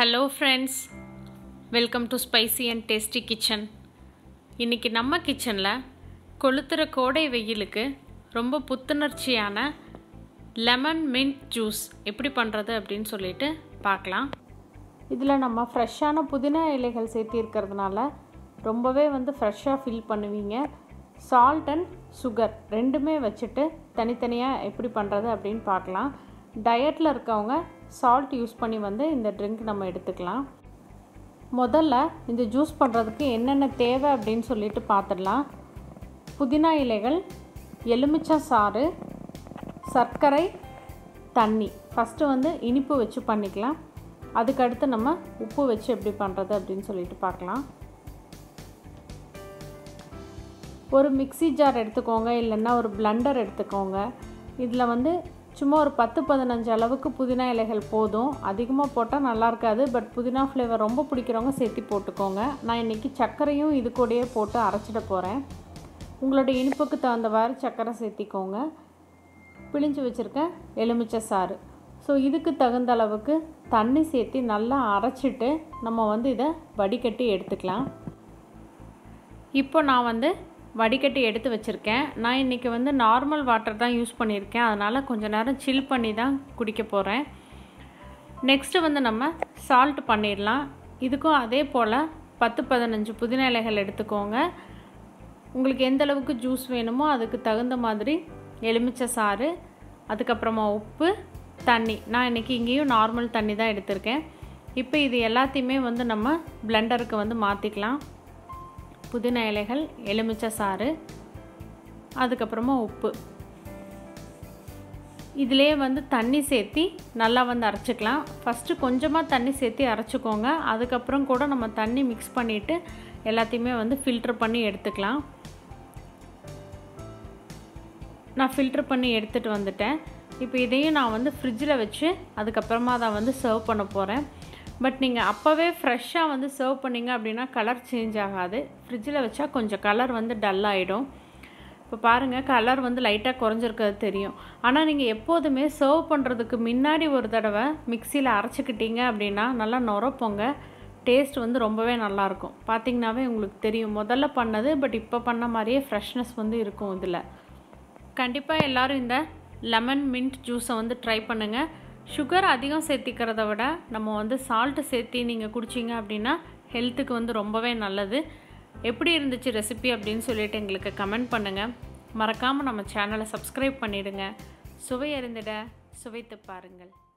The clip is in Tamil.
hello friends welcome to spicy and tasty kitchen இன்றைக்கி நம்ம கிச்சனில் கொளுத்துற கோடை வெயிலுக்கு ரொம்ப புத்துணர்ச்சியான லெமன் மின்ட் ஜூஸ் எப்படி பண்ணுறது அப்படின்னு சொல்லிட்டு பார்க்கலாம் இதில் நம்ம ஃப்ரெஷ்ஷான புதினா இலைகள் சேர்த்திருக்கிறதுனால ரொம்பவே வந்து ஃப்ரெஷ்ஷாக ஃபீல் பண்ணுவீங்க சால்ட் அண்ட் சுகர் ரெண்டுமே வச்சுட்டு தனித்தனியாக எப்படி பண்ணுறது அப்படின்னு பார்க்கலாம் டயட்டில் இருக்கவங்க சால்ட் யூஸ் பண்ணி வந்து இந்த ட்ரிங்க் நம்ம எடுத்துக்கலாம் முதல்ல இந்த ஜூஸ் பண்ணுறதுக்கு என்னென்ன தேவை அப்படின்னு சொல்லிட்டு பார்த்துடலாம் புதினா இலைகள் எலுமிச்சை சாறு சர்க்கரை தண்ணி ஃபஸ்ட்டு வந்து இனிப்பு வச்சு பண்ணிக்கலாம் அதுக்கடுத்து நம்ம உப்பு வச்சு எப்படி பண்ணுறது அப்படின்னு சொல்லிட்டு பார்க்கலாம் ஒரு மிக்சி ஜார் எடுத்துக்கோங்க இல்லைன்னா ஒரு பிளண்டர் எடுத்துக்கோங்க இதில் வந்து சும்மா ஒரு பத்து பதினஞ்சு அளவுக்கு புதினா இலைகள் போதும் அதிகமாக போட்டால் நல்லா இருக்காது பட் புதினா ஃப்ளேவர் ரொம்ப பிடிக்கிறவங்க சேர்த்து போட்டுக்கோங்க நான் இன்றைக்கி சர்க்கரையும் இது கூடயே போட்டு அரைச்சிட போகிறேன் உங்களோட இனிப்புக்கு தகுந்தவாறு சர்க்கரை சேர்த்திக்கோங்க பிழிஞ்சு வச்சுருக்கேன் எலுமிச்சை சாறு ஸோ இதுக்கு தகுந்த அளவுக்கு தண்ணி சேர்த்து நல்லா அரைச்சிட்டு நம்ம வந்து இதை வடிகட்டி எடுத்துக்கலாம் இப்போ நான் வந்து வடிகட்டி எடுத்து வச்சுருக்கேன் நான் இன்றைக்கி வந்து நார்மல் வாட்டர் தான் யூஸ் பண்ணியிருக்கேன் அதனால் கொஞ்சம் நேரம் சில் பண்ணி தான் குடிக்க போகிறேன் நெக்ஸ்ட்டு வந்து நம்ம சால்ட் பண்ணிடலாம் இதுக்கும் அதே போல் பத்து பதினஞ்சு புதினா இலைகள் எடுத்துக்கோங்க உங்களுக்கு எந்த அளவுக்கு ஜூஸ் வேணுமோ அதுக்கு தகுந்த மாதிரி எலுமிச்சை சாறு அதுக்கப்புறமா உப்பு தண்ணி நான் இன்றைக்கி இங்கேயும் நார்மல் தண்ணி தான் எடுத்திருக்கேன் இப்போ இது எல்லாத்தையுமே வந்து நம்ம பிளெண்டருக்கு வந்து மாற்றிக்கலாம் புதினா இலைகள் எலுமிச்சை சாறு அதுக்கப்புறமா உப்பு இதிலே வந்து தண்ணி சேர்த்தி நல்லா வந்து அரைச்சிக்கலாம் ஃபஸ்ட்டு கொஞ்சமாக தண்ணி சேர்த்தி அரைச்சிக்கோங்க அதுக்கப்புறம் கூட நம்ம தண்ணி மிக்ஸ் பண்ணிவிட்டு எல்லாத்தையுமே வந்து ஃபில்ட்ரு பண்ணி எடுத்துக்கலாம் நான் ஃபில்ட்ரு பண்ணி எடுத்துகிட்டு வந்துட்டேன் இப்போ இதையும் நான் வந்து ஃப்ரிட்ஜில் வச்சு அதுக்கப்புறமா அதை வந்து சர்வ் பண்ண போகிறேன் பட் நீங்கள் அப்போவே ஃப்ரெஷ்ஷாக வந்து சர்வ் பண்ணிங்க அப்படின்னா கலர் சேஞ்ச் ஆகாது ஃப்ரிட்ஜில் வச்சா கொஞ்சம் கலர் வந்து டல் ஆகிடும் இப்போ பாருங்கள் கலர் வந்து லைட்டாக குறைஞ்சிருக்கிறது தெரியும் ஆனால் நீங்கள் எப்போதுமே சர்வ் பண்ணுறதுக்கு முன்னாடி ஒரு தடவை மிக்சியில் அரைச்சிக்கிட்டீங்க அப்படின்னா நல்லா நுரப்போங்க டேஸ்ட் வந்து ரொம்பவே நல்லாயிருக்கும் பார்த்திங்கனாவே உங்களுக்கு தெரியும் முதல்ல பண்ணது பட் இப்போ பண்ண மாதிரியே ஃப்ரெஷ்னஸ் வந்து இருக்கும் இதில் கண்டிப்பாக எல்லோரும் இந்த லெமன் மின்ட் ஜூஸை வந்து ட்ரை பண்ணுங்கள் சுகர் அதிகம் சேர்த்திக்கிறத விட நம்ம வந்து சால்ட்டு சேர்த்தி நீங்கள் குடிச்சிங்க அப்படின்னா ஹெல்த்துக்கு வந்து ரொம்பவே நல்லது எப்படி இருந்துச்சு ரெசிபி அப்படின்னு சொல்லிட்டு எங்களுக்கு கமெண்ட் பண்ணுங்கள் மறக்காமல் நம்ம சேனலை சப்ஸ்கிரைப் பண்ணிவிடுங்க சுவை அறிந்திட சுவைத்து பாருங்கள்